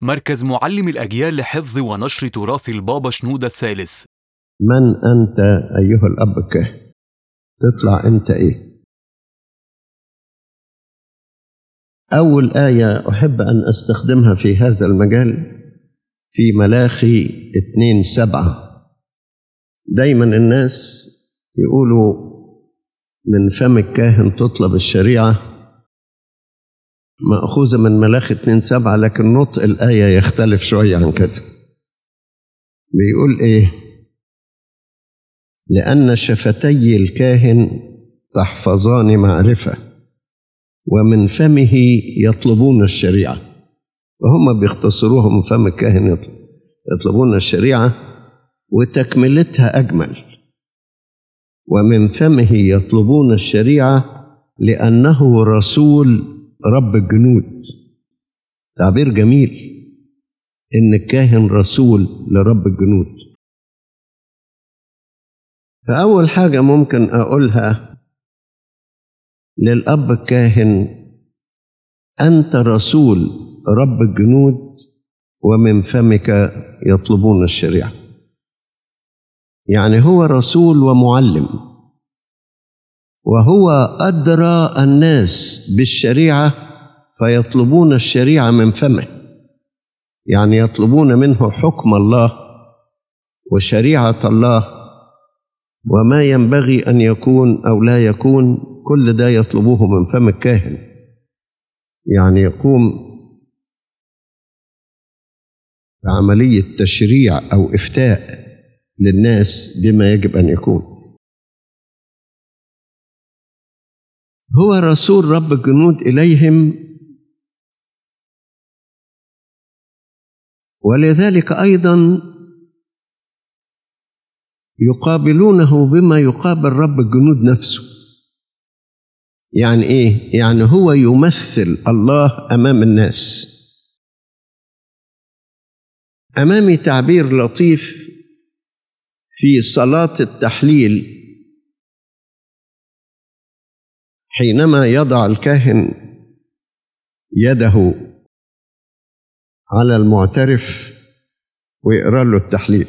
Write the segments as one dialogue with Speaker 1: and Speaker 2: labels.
Speaker 1: مركز معلم الأجيال لحفظ ونشر تراث البابا شنودة الثالث
Speaker 2: من أنت أيها الأب الكاهن تطلع أنت إيه أول آية أحب أن أستخدمها في هذا المجال في ملاخي اتنين سبعة دايما الناس يقولوا من فم الكاهن تطلب الشريعة مأخوذة من ملاخي اتنين سبعة لكن نطق الآية يختلف شوية عن كده بيقول إيه لأن شفتي الكاهن تحفظان معرفة ومن فمه يطلبون الشريعة وهم بيختصروها من فم الكاهن يطلبون الشريعة وتكملتها أجمل ومن فمه يطلبون الشريعة لأنه رسول رب الجنود تعبير جميل إن الكاهن رسول لرب الجنود فأول حاجة ممكن أقولها للأب الكاهن أنت رسول رب الجنود ومن فمك يطلبون الشريعة يعني هو رسول ومعلم وهو أدرى الناس بالشريعة فيطلبون الشريعة من فمه يعني يطلبون منه حكم الله وشريعة الله وما ينبغي أن يكون أو لا يكون كل ده يطلبوه من فم الكاهن يعني يقوم بعملية تشريع أو إفتاء للناس بما يجب أن يكون هو رسول رب الجنود إليهم ولذلك أيضا يقابلونه بما يقابل رب الجنود نفسه يعني ايه يعني هو يمثل الله امام الناس امامي تعبير لطيف في صلاه التحليل حينما يضع الكاهن يده على المعترف ويقرا له التحليل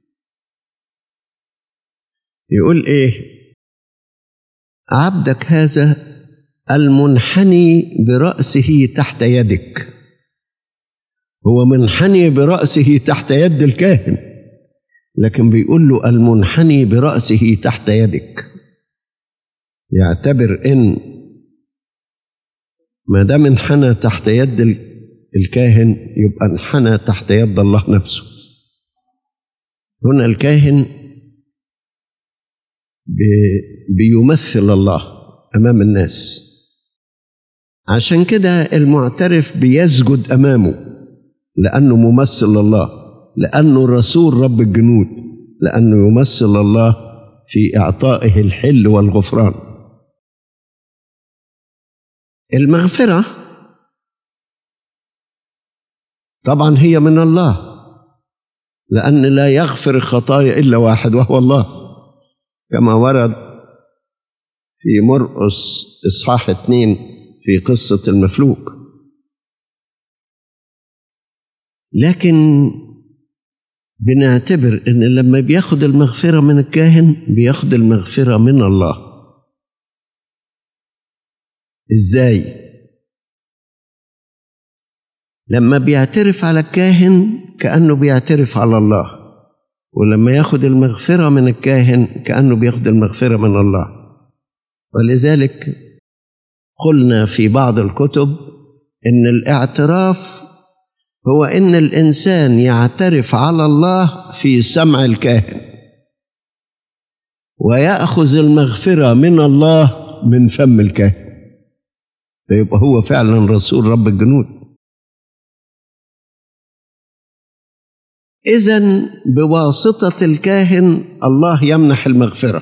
Speaker 2: يقول ايه عبدك هذا المنحني براسه تحت يدك هو منحني براسه تحت يد الكاهن لكن بيقول له المنحني براسه تحت يدك يعتبر ان ما دام انحنى تحت يد الكاهن يبقى انحنى تحت يد الله نفسه هنا الكاهن بيمثل الله امام الناس عشان كده المعترف بيسجد امامه لانه ممثل الله لانه رسول رب الجنود لانه يمثل الله في اعطائه الحل والغفران المغفره طبعا هي من الله لان لا يغفر الخطايا الا واحد وهو الله كما ورد في مرقس إصحاح اثنين في قصة المفلوك لكن بنعتبر ان لما بياخد المغفرة من الكاهن بياخد المغفرة من الله ازاي لما بيعترف على الكاهن كأنه بيعترف على الله ولما ياخد المغفرة من الكاهن كأنه بياخد المغفرة من الله ولذلك قلنا في بعض الكتب إن الاعتراف هو إن الإنسان يعترف على الله في سمع الكاهن ويأخذ المغفرة من الله من فم الكاهن فيبقى هو فعلا رسول رب الجنود إذا بواسطة الكاهن الله يمنح المغفرة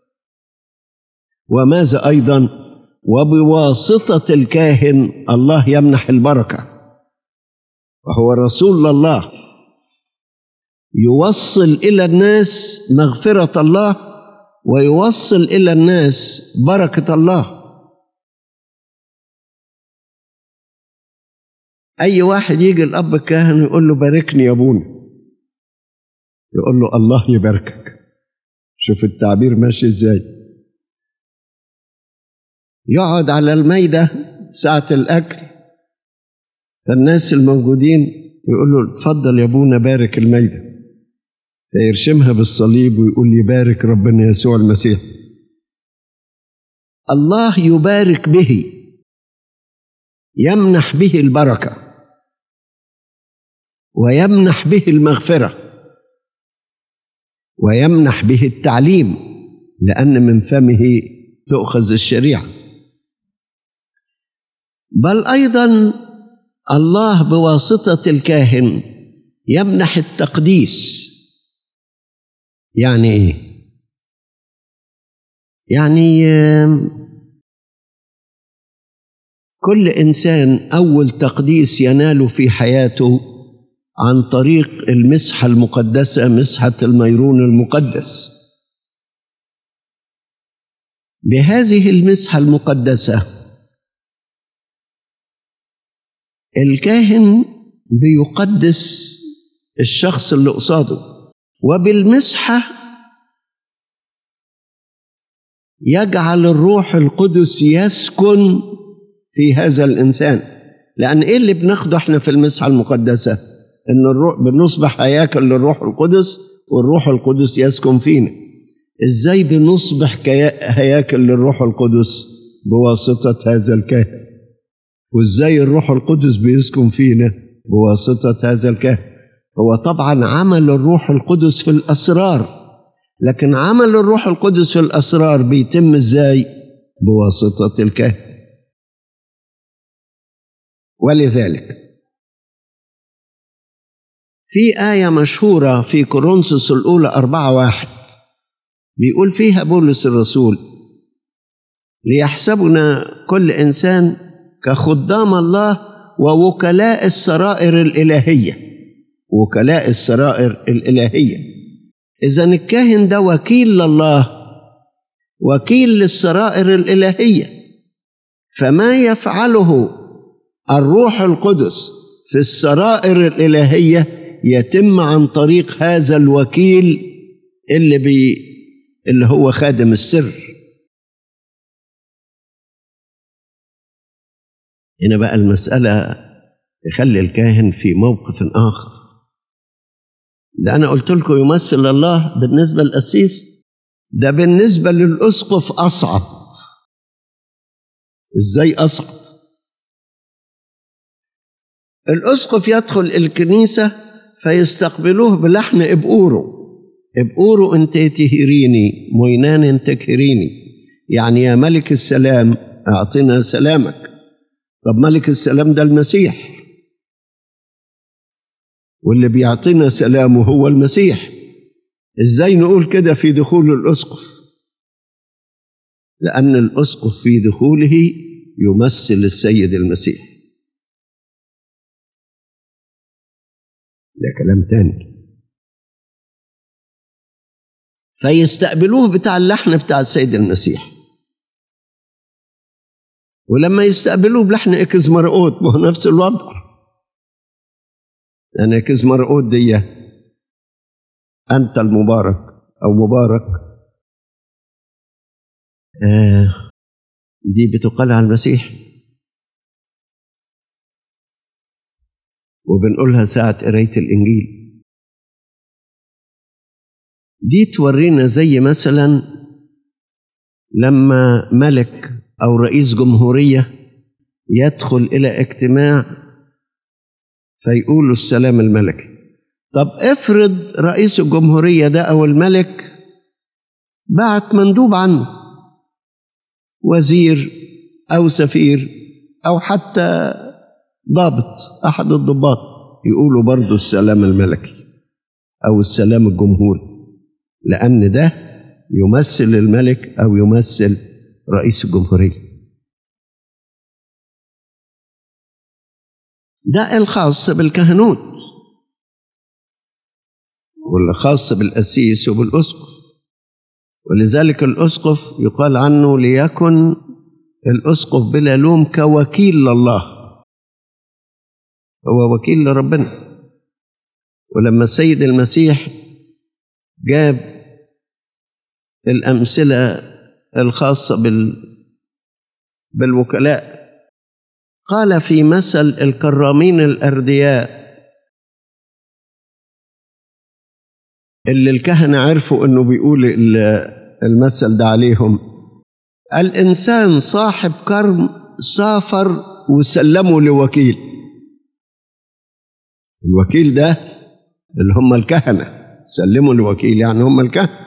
Speaker 2: وماذا أيضا وبواسطة الكاهن الله يمنح البركة وهو رسول الله يوصل إلى الناس مغفرة الله ويوصل إلى الناس بركة الله أي واحد يجي الأب الكاهن يقول له باركني يا أبونا يقول له الله يباركك شوف التعبير ماشي ازاي يقعد على الميدة ساعة الأكل فالناس الموجودين يقول له اتفضل يا ابونا بارك الميدة فيرشمها بالصليب ويقول يبارك ربنا يسوع المسيح الله يبارك به يمنح به البركة ويمنح به المغفرة ويمنح به التعليم لأن من فمه تؤخذ الشريعة بل أيضا الله بواسطة الكاهن يمنح التقديس يعني إيه؟ يعني كل إنسان أول تقديس يناله في حياته عن طريق المسحة المقدسة مسحة الميرون المقدس بهذه المسحة المقدسة الكاهن بيقدس الشخص اللي قصاده وبالمسحة يجعل الروح القدس يسكن في هذا الإنسان لأن إيه اللي بناخده إحنا في المسحة المقدسة إن الروح بنصبح هياكل للروح القدس والروح القدس يسكن فينا إزاي بنصبح هياكل للروح القدس بواسطة هذا الكاهن وإزاي الروح القدس بيسكن فينا بواسطة هذا الكاهن هو طبعا عمل الروح القدس في الأسرار لكن عمل الروح القدس في الأسرار بيتم إزاي بواسطة الكاهن ولذلك في آية مشهورة في كورنثوس الأولى أربعة واحد بيقول فيها بولس الرسول ليحسبنا كل إنسان كخدام الله ووكلاء السرائر الإلهية وكلاء السرائر الإلهية إذا الكاهن ده وكيل لله وكيل للسرائر الإلهية فما يفعله الروح القدس في السرائر الإلهية يتم عن طريق هذا الوكيل اللي بي اللي هو خادم السر هنا بقى المسألة يخلي الكاهن في موقف آخر ده أنا قلت لكم يمثل الله بالنسبة للقسيس ده بالنسبة للأسقف أصعب إزاي أصعب الأسقف يدخل الكنيسة فيستقبلوه بلحن إبقوره إبقوره أنت تهيريني موينان أنت كهريني يعني يا ملك السلام أعطنا سلامك طب ملك السلام ده المسيح واللي بيعطينا سلامه هو المسيح ازاي نقول كده في دخول الاسقف لان الاسقف في دخوله يمثل السيد المسيح ده كلام تاني فيستقبلوه بتاع اللحن بتاع السيد المسيح ولما يستقبلوه بلحن اكز مرقوت ما هو نفس الوضع يعني اكز مرقوت دي انت المبارك او مبارك آه دي بتقال على المسيح وبنقولها ساعة قراية الإنجيل دي تورينا زي مثلا لما ملك أو رئيس جمهورية يدخل إلى اجتماع فيقولوا السلام الملكي طب افرض رئيس الجمهورية ده أو الملك بعت مندوب عنه وزير أو سفير أو حتى ضابط أحد الضباط يقولوا برضو السلام الملكي أو السلام الجمهوري لأن ده يمثل الملك أو يمثل رئيس الجمهورية ده الخاص بالكهنوت والخاص بالأسيس وبالأسقف ولذلك الأسقف يقال عنه ليكن الأسقف بلا لوم كوكيل لله هو وكيل لربنا ولما السيد المسيح جاب الأمثلة الخاصة بال بالوكلاء قال في مثل الكرامين الأردياء اللي الكهنة عرفوا أنه بيقول المثل ده عليهم الإنسان صاحب كرم سافر وسلمه لوكيل الوكيل ده اللي هم الكهنة سلموا لوكيل يعني هم الكهنة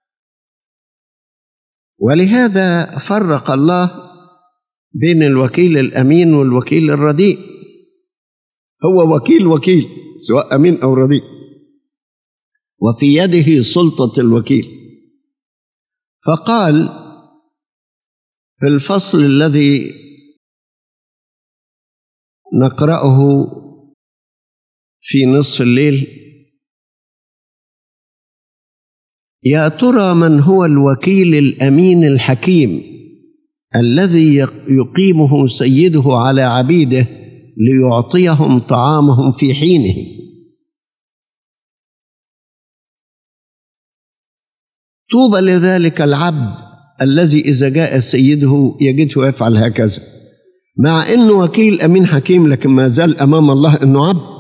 Speaker 2: ولهذا فرق الله بين الوكيل الأمين والوكيل الرديء هو وكيل وكيل سواء أمين أو رديء وفي يده سلطة الوكيل فقال في الفصل الذي نقرأه في نصف الليل يا ترى من هو الوكيل الأمين الحكيم الذي يقيمه سيده على عبيده ليعطيهم طعامهم في حينه طوبى لذلك العبد الذي إذا جاء سيده يجده يفعل هكذا مع أنه وكيل أمين حكيم لكن ما زال أمام الله أنه عبد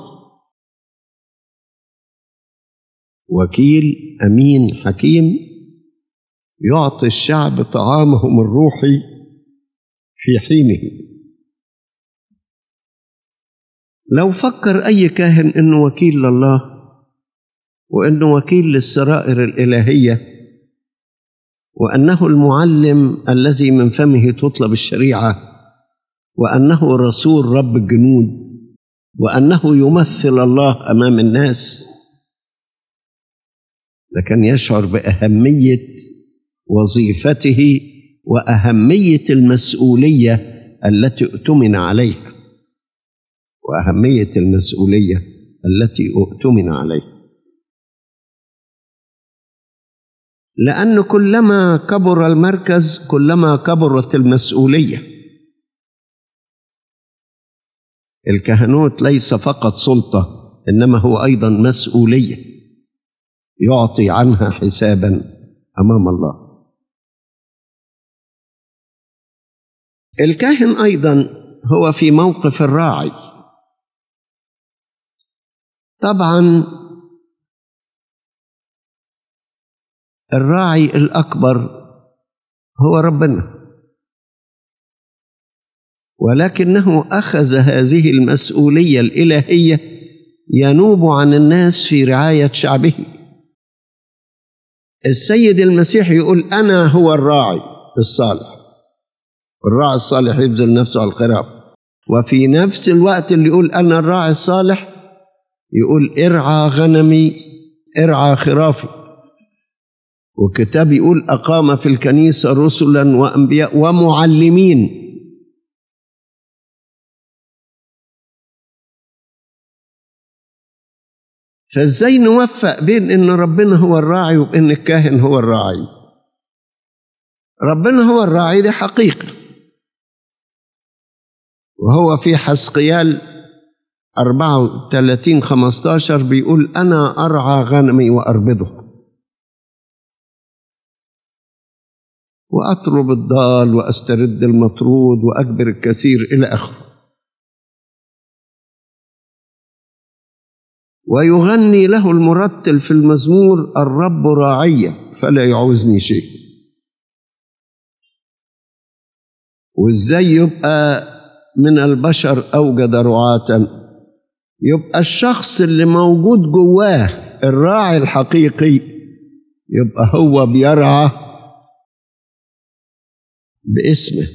Speaker 2: وكيل أمين حكيم يعطي الشعب طعامهم الروحي في حينه لو فكر أي كاهن أنه وكيل لله وأنه وكيل للسرائر الإلهية وأنه المعلم الذي من فمه تطلب الشريعة وأنه رسول رب الجنود وأنه يمثل الله أمام الناس لكن يشعر بأهمية وظيفته وأهمية المسؤولية التي اؤتمن عليها وأهمية المسؤولية التي اؤتمن عليها لأن كلما كبر المركز كلما كبرت المسؤولية الكهنوت ليس فقط سلطة إنما هو أيضا مسؤولية يعطي عنها حسابا أمام الله الكاهن أيضا هو في موقف الراعي طبعا الراعي الأكبر هو ربنا ولكنه أخذ هذه المسؤولية الإلهية ينوب عن الناس في رعاية شعبه السيد المسيح يقول أنا هو الراعي الصالح الراعي الصالح يبذل نفسه على الخراب وفي نفس الوقت اللي يقول أنا الراعي الصالح يقول ارعى غنمي ارعى خرافي والكتاب يقول أقام في الكنيسة رسلا وأنبياء ومعلمين فازاي نوفق بين ان ربنا هو الراعي وبين الكاهن هو الراعي ربنا هو الراعي دي حقيقة وهو في حسقيال 34 15 بيقول أنا أرعى غنمي وأربضه وأطرب الضال وأسترد المطرود وأجبر الكثير إلى آخره ويغني له المرتل في المزمور الرب راعية فلا يعوزني شيء وازاي يبقى من البشر أوجد رعاة يبقى الشخص اللي موجود جواه الراعي الحقيقي يبقى هو بيرعى باسمه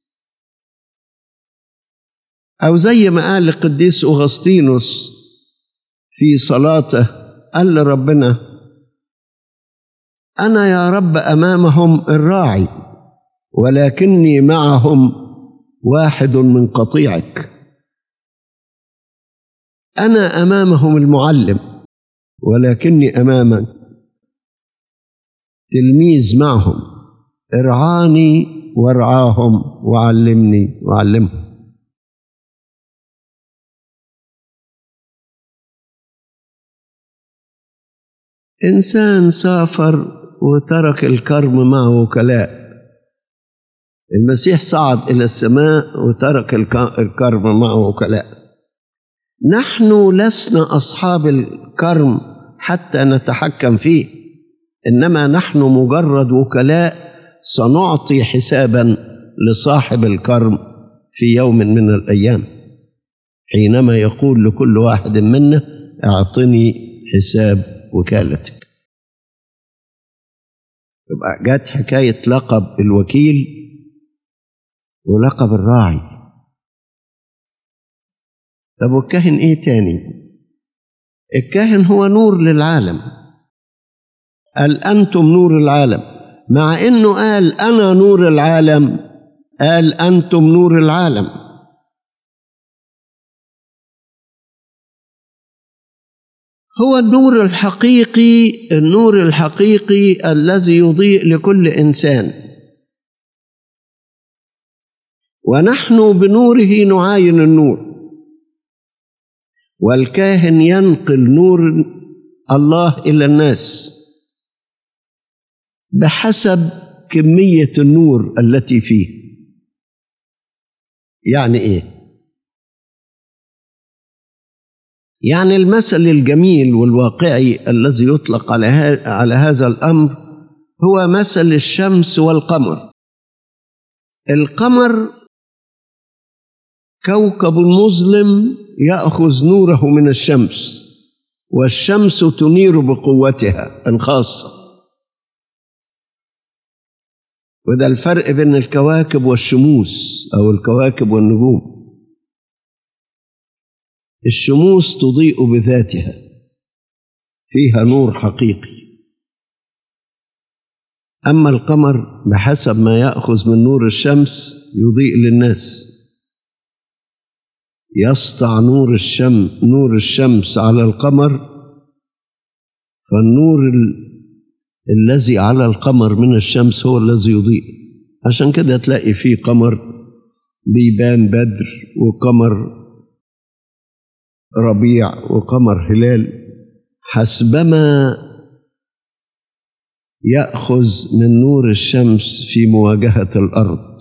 Speaker 2: أو زي ما قال القديس أغسطينوس في صلاته قال لربنا أنا يا رب أمامهم الراعي ولكني معهم واحد من قطيعك أنا أمامهم المعلم ولكني أمامك تلميذ معهم ارعاني وارعاهم وعلمني وعلمهم إنسان سافر وترك الكرم مع وكلاء المسيح صعد إلى السماء وترك الك- الكرم مع وكلاء نحن لسنا أصحاب الكرم حتى نتحكم فيه إنما نحن مجرد وكلاء سنعطي حسابا لصاحب الكرم في يوم من الأيام حينما يقول لكل واحد منا اعطني حساب وكالتك يبقى جت حكاية لقب الوكيل ولقب الراعي طب والكاهن ايه تاني الكاهن هو نور للعالم قال انتم نور العالم مع انه قال انا نور العالم قال انتم نور العالم هو النور الحقيقي النور الحقيقي الذي يضيء لكل انسان ونحن بنوره نعاين النور والكاهن ينقل نور الله الى الناس بحسب كميه النور التي فيه يعني ايه يعني المثل الجميل والواقعي الذي يطلق على ها- على هذا الامر هو مثل الشمس والقمر القمر كوكب مظلم ياخذ نوره من الشمس والشمس تنير بقوتها الخاصه وده الفرق بين الكواكب والشموس او الكواكب والنجوم الشموس تضيء بذاتها فيها نور حقيقي اما القمر بحسب ما ياخذ من نور الشمس يضيء للناس يسطع نور الشم نور الشمس على القمر فالنور ال... الذي على القمر من الشمس هو الذي يضيء عشان كده تلاقي فيه قمر بيبان بدر وقمر ربيع وقمر هلال حسبما ياخذ من نور الشمس في مواجهه الارض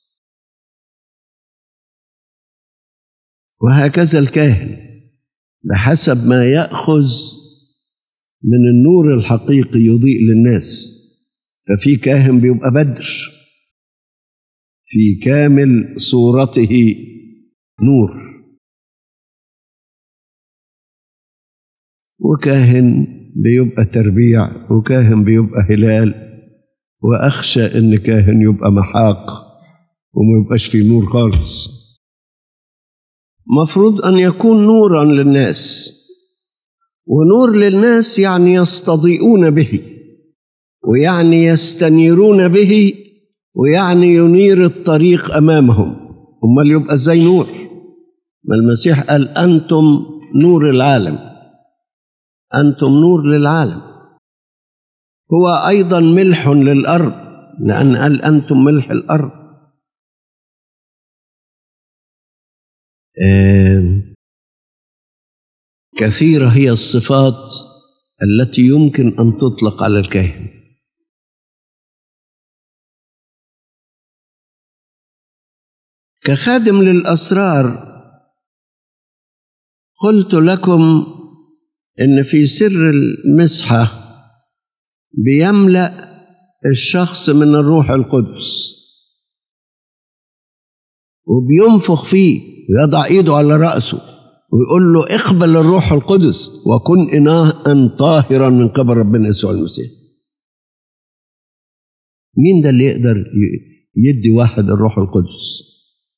Speaker 2: وهكذا الكاهن بحسب ما ياخذ من النور الحقيقي يضيء للناس ففي كاهن بيبقى بدر في كامل صورته نور وكاهن بيبقى تربيع وكاهن بيبقى هلال واخشى ان كاهن يبقى محاق وما يبقاش فيه نور خالص مفروض ان يكون نورا للناس ونور للناس يعني يستضيئون به ويعني يستنيرون به ويعني ينير الطريق امامهم امال يبقى ازاي نور ما المسيح قال انتم نور العالم انتم نور للعالم هو ايضا ملح للارض لان قال انتم ملح الارض آم، كثيره هي الصفات التي يمكن ان تطلق على الكاهن كخادم للاسرار قلت لكم ان في سر المسحه بيملا الشخص من الروح القدس وبينفخ فيه ويضع ايده على راسه ويقول له اقبل الروح القدس وكن اناء طاهرا من قبل ربنا يسوع المسيح مين ده اللي يقدر ي- يدي واحد الروح القدس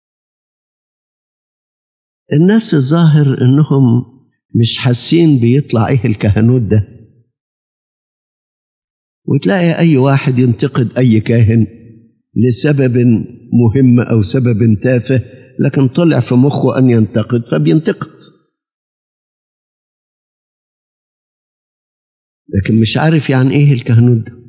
Speaker 2: الناس الظاهر انهم مش حاسين بيطلع ايه الكهنوت ده وتلاقي اي واحد ينتقد اي كاهن لسبب مهم او سبب تافه لكن طلع في مخه ان ينتقد فبينتقد لكن مش عارف يعني ايه الكهنوت ده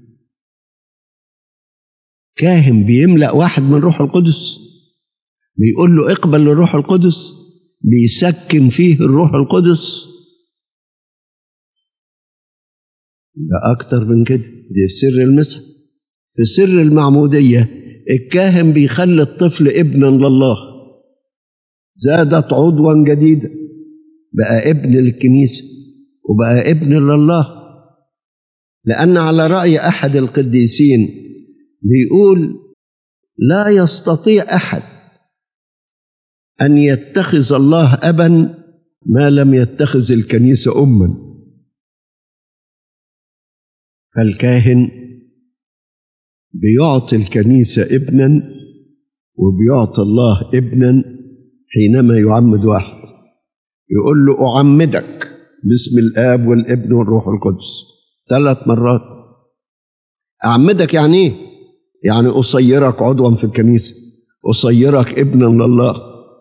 Speaker 2: كاهن بيملأ واحد من روح القدس بيقول له اقبل الروح القدس بيسكن فيه الروح القدس ده أكتر من كده دي في سر المسح في سر المعمودية الكاهن بيخلي الطفل ابنا لله زادت عضوا جديدا بقى ابن للكنيسة وبقى ابن لله لأن على رأي أحد القديسين بيقول لا يستطيع أحد أن يتخذ الله أبا ما لم يتخذ الكنيسة أما فالكاهن بيعطي الكنيسة ابنا وبيعطي الله ابنا حينما يعمد واحد يقول له أعمدك باسم الآب والابن والروح القدس ثلاث مرات أعمدك يعني إيه؟ يعني أصيرك عضوا في الكنيسة أصيرك ابنا لله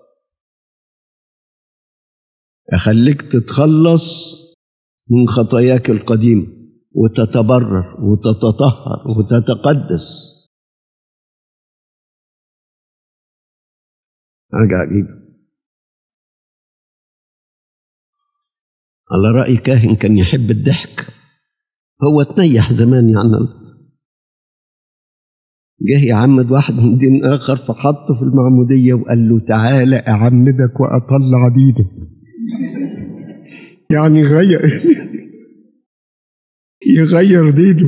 Speaker 2: أخليك تتخلص من خطاياك القديمة وتتبرر وتتطهر وتتقدس حاجة عجيبة على رأي كاهن كان يحب الضحك هو تنيح زمان يعني جه يعمد واحد من دين آخر فحطه في المعمودية وقال له تعالى أعمدك وأطلع دينك يعني غير يغير دينه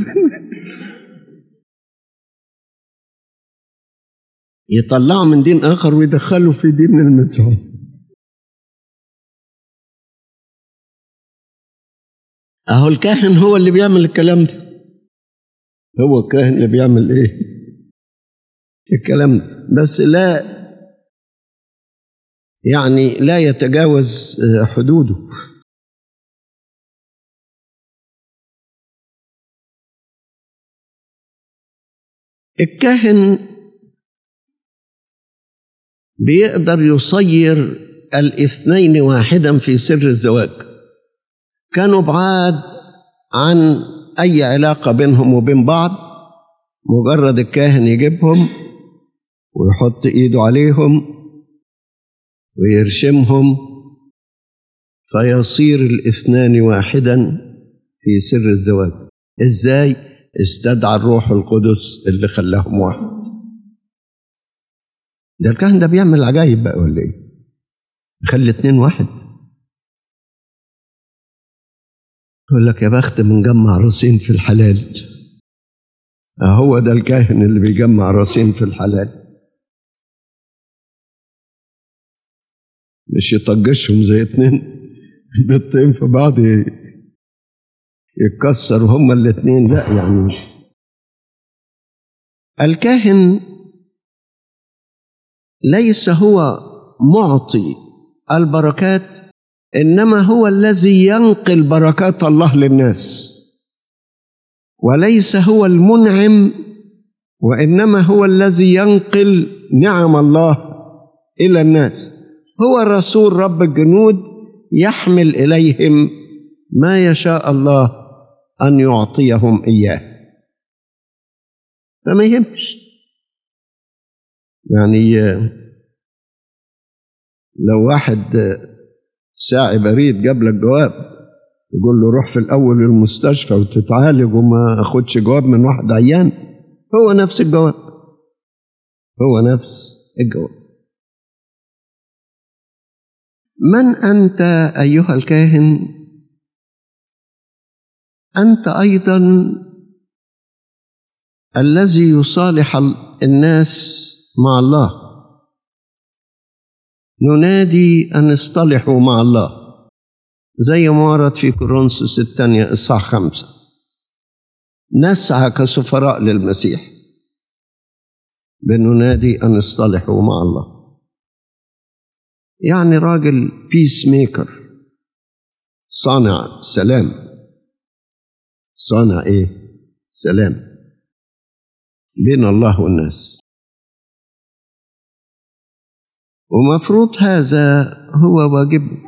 Speaker 2: يطلعه من دين آخر ويدخله في دين المسيح أهو الكاهن هو اللي بيعمل الكلام ده هو الكاهن اللي بيعمل إيه الكلام ده بس لا يعني لا يتجاوز حدوده الكاهن بيقدر يصير الاثنين واحدا في سر الزواج كانوا بعاد عن اي علاقه بينهم وبين بعض مجرد الكاهن يجيبهم ويحط ايده عليهم ويرشمهم فيصير الاثنان واحدا في سر الزواج ازاي استدعى الروح القدس اللي خلاهم واحد ده الكاهن ده بيعمل عجايب بقى ولا ايه يخلي اتنين واحد يقول لك يا بخت بنجمع راسين في الحلال هو ده الكاهن اللي بيجمع راسين في الحلال مش يطجشهم زي اتنين بيضتين في بعض يتكسروا هما الاتنين لا يعني الكاهن ليس هو معطي البركات انما هو الذي ينقل بركات الله للناس وليس هو المنعم وانما هو الذي ينقل نعم الله الى الناس هو رسول رب الجنود يحمل اليهم ما يشاء الله ان يعطيهم اياه فما يهمش يعني لو واحد ساعي بريد جاب لك جواب يقول له روح في الاول المستشفى وتتعالج وما اخدش جواب من واحد عيان هو نفس الجواب هو نفس الجواب من انت ايها الكاهن انت ايضا الذي يصالح الناس مع الله ننادي ان اصطلحوا مع الله زي ما ورد في كورنثوس الثانية إصحاح خمسة نسعى كسفراء للمسيح بننادي أن اصطلحوا مع الله يعني راجل بيس ميكر صانع سلام صانع ايه سلام بين الله والناس ومفروض هذا هو واجبه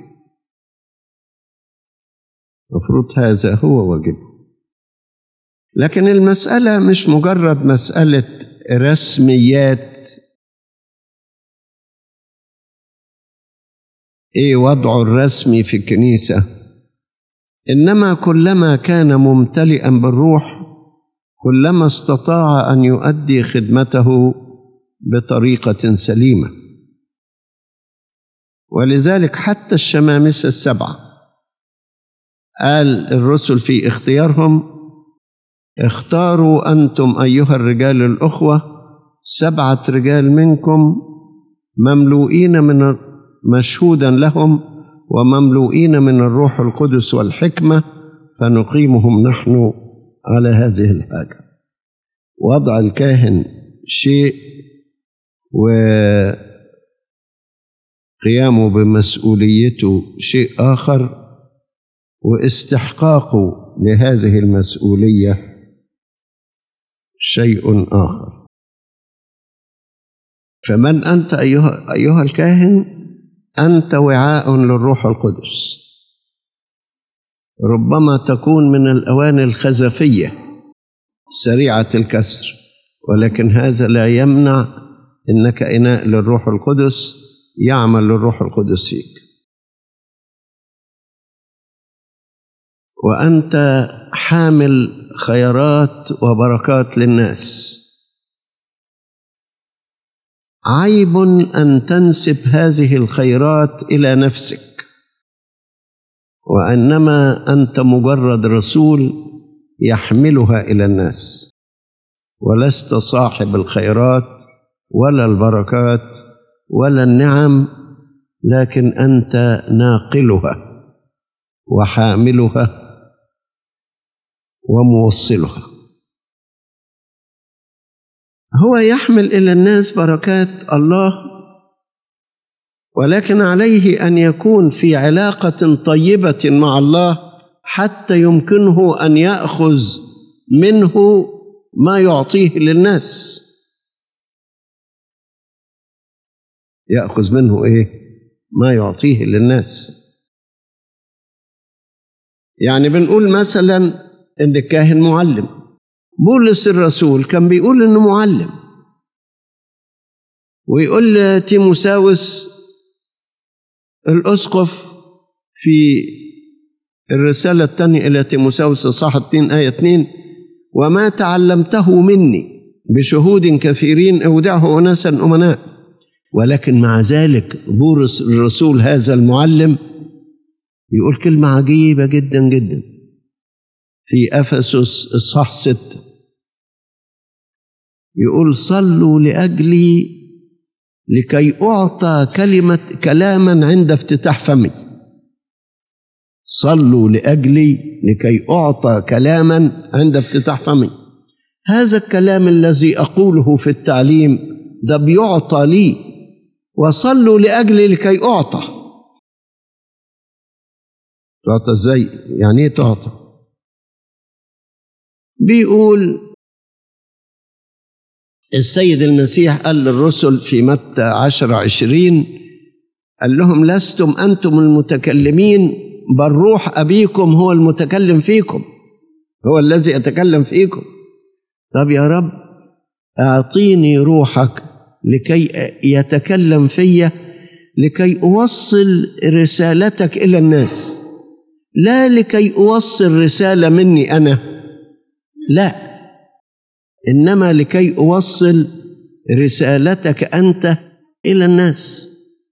Speaker 2: مفروض هذا هو واجبه لكن المسألة مش مجرد مسألة رسميات ايه وضعه الرسمي في الكنيسة إنما كلما كان ممتلئا بالروح كلما استطاع أن يؤدي خدمته بطريقة سليمة ولذلك حتى الشمامسة السبعة قال الرسل في اختيارهم اختاروا أنتم أيها الرجال الأخوة سبعة رجال منكم مملوئين من مشهودا لهم ومملوئين من الروح القدس والحكمة فنقيمهم نحن على هذه الحاجة وضع الكاهن شيء وقيامه بمسؤوليته شيء آخر واستحقاقه لهذه المسؤولية شيء آخر فمن أنت أيها, أيها الكاهن أنت وعاء للروح القدس ربما تكون من الأواني الخزفية سريعة الكسر ولكن هذا لا يمنع أنك إناء للروح القدس يعمل للروح القدس فيك وأنت حامل خيرات وبركات للناس عيب أن تنسب هذه الخيرات إلى نفسك وإنما أنت مجرد رسول يحملها إلى الناس ولست صاحب الخيرات ولا البركات ولا النعم لكن أنت ناقلها وحاملها وموصلها هو يحمل إلى الناس بركات الله ولكن عليه أن يكون في علاقة طيبة مع الله حتى يمكنه أن يأخذ منه ما يعطيه للناس يأخذ منه إيه ما يعطيه للناس يعني بنقول مثلا إن الكاهن معلم بولس الرسول كان بيقول إنه معلم ويقول لتيموساوس الأسقف في الرسالة الثانية إلى تيموساوس صح 2 آية 2 وما تعلمته مني بشهود كثيرين أودعه أناسا أمناء ولكن مع ذلك بولس الرسول هذا المعلم يقول كلمة عجيبة جدا جدا في أفسس إصحاح ستة يقول صلوا لأجلي لكي أعطى كلمة كلاما عند افتتاح فمي صلوا لأجلي لكي أعطى كلاما عند افتتاح فمي هذا الكلام الذي أقوله في التعليم ده بيعطى لي وصلوا لأجلي لكي أعطى تعطى ازاي يعني ايه تعطى بيقول السيد المسيح قال للرسل في متى عشر عشرين قال لهم لستم أنتم المتكلمين بل روح أبيكم هو المتكلم فيكم هو الذي يتكلم فيكم طب يا رب أعطيني روحك لكي يتكلم في لكي أوصل رسالتك إلى الناس لا لكي أوصل رسالة مني أنا لا إنما لكي أوصل رسالتك أنت إلى الناس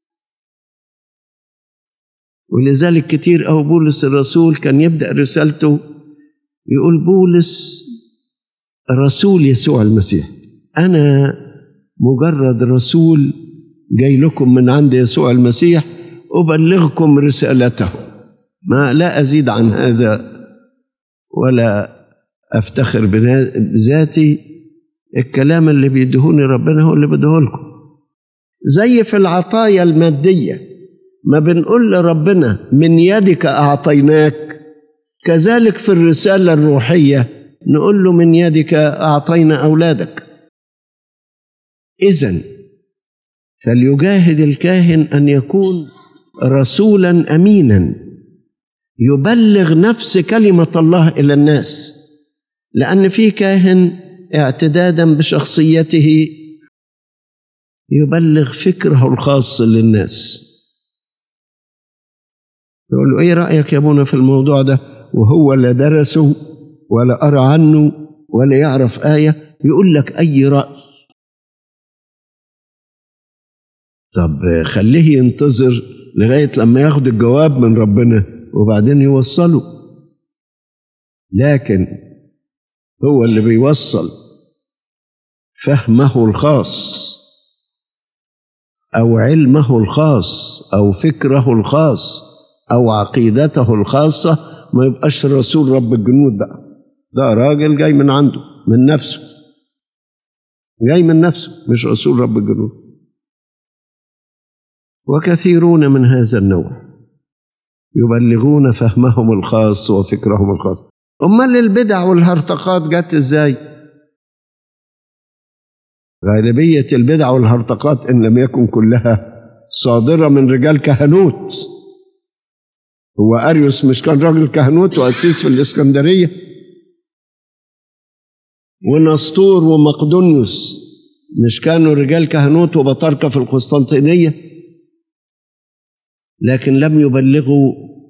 Speaker 2: ولذلك كتير أو بولس الرسول كان يبدأ رسالته يقول بولس رسول يسوع المسيح أنا مجرد رسول جاي لكم من عند يسوع المسيح أبلغكم رسالته ما لا أزيد عن هذا ولا أفتخر بذاتي الكلام اللي بيدهوني ربنا هو اللي بديهولكم زي في العطايا المادية ما بنقول لربنا من يدك أعطيناك كذلك في الرسالة الروحية نقول له من يدك أعطينا أولادك إذن فليجاهد الكاهن أن يكون رسولا أمينا يبلغ نفس كلمة الله إلى الناس لأن في كاهن اعتدادا بشخصيته يبلغ فكره الخاص للناس يقول له ايه رأيك يا ابونا في الموضوع ده وهو لا درسه ولا قرأ عنه ولا يعرف آية يقول لك أي رأي طب خليه ينتظر لغاية لما ياخد الجواب من ربنا وبعدين يوصله لكن هو اللي بيوصل فهمه الخاص أو علمه الخاص أو فكره الخاص أو عقيدته الخاصة ما يبقاش رسول رب الجنود بقى ده راجل جاي من عنده من نفسه جاي من نفسه مش رسول رب الجنود وكثيرون من هذا النوع يبلغون فهمهم الخاص وفكرهم الخاص امال البدع والهرطقات جت ازاي غالبيه البدع والهرطقات ان لم يكن كلها صادره من رجال كهنوت هو اريوس مش كان راجل كهنوت واسيس في الاسكندريه ونسطور ومقدونيوس مش كانوا رجال كهنوت وبطاركه في القسطنطينيه لكن لم يبلغوا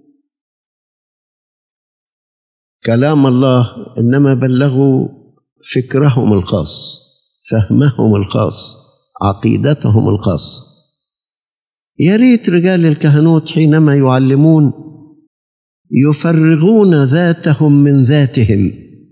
Speaker 2: كلام الله انما بلغوا فكرهم الخاص فهمهم الخاص عقيدتهم الخاصه يا ريت رجال الكهنوت حينما يعلمون يفرغون ذاتهم من ذاتهم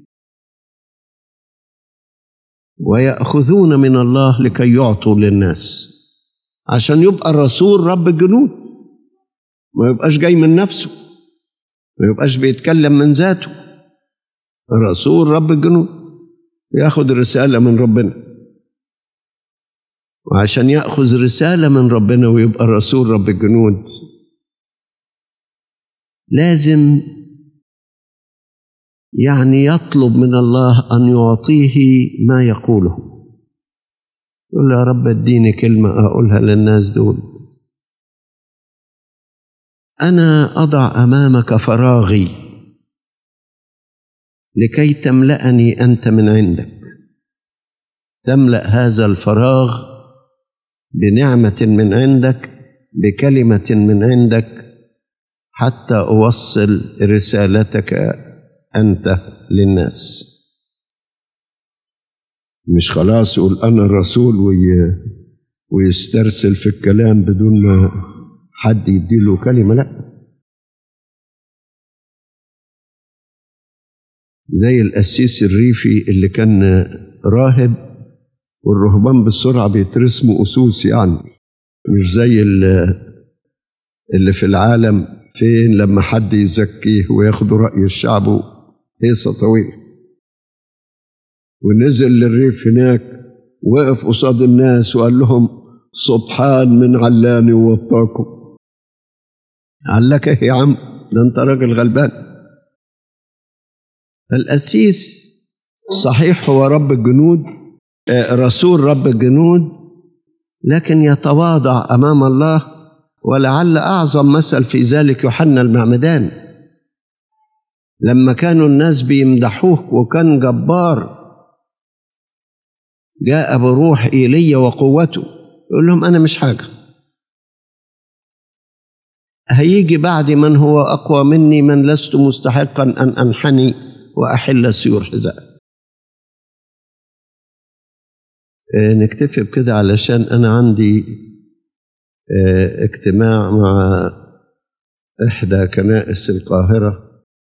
Speaker 2: ويأخذون من الله لكي يعطوا للناس عشان يبقى الرسول رب الجنود ما يبقاش جاي من نفسه ما يبقاش بيتكلم من ذاته الرسول رب الجنود ياخد رسالة من ربنا وعشان يأخذ رسالة من ربنا ويبقى الرسول رب الجنود لازم يعني يطلب من الله أن يعطيه ما يقوله يقول يا رب اديني كلمة أقولها للناس دول أنا أضع أمامك فراغي لكي تملأني أنت من عندك تملأ هذا الفراغ بنعمة من عندك بكلمة من عندك حتى أوصل رسالتك أنت للناس مش خلاص يقول أنا الرسول وي... ويسترسل في الكلام بدون ما حد يديله كلمة لا زي القسيس الريفي اللي كان راهب والرهبان بالسرعة بيترسموا أسوس يعني مش زي اللي في العالم فين لما حد يزكيه وياخدوا رأي الشعب هيصة طويلة ونزل للريف هناك وقف قصاد الناس وقال لهم سبحان من علاني ووطاكم علك ايه يا عم ده انت راجل غلبان القسيس صحيح هو رب الجنود رسول رب الجنود لكن يتواضع امام الله ولعل اعظم مثل في ذلك يوحنا المعمدان لما كانوا الناس بيمدحوه وكان جبار جاء بروح ايليا وقوته يقول لهم انا مش حاجه هيجي بعدي من هو اقوى مني من لست مستحقا ان انحني واحل سيور حذائي نكتفي بكده علشان أنا عندي اجتماع مع إحدى كنائس القاهرة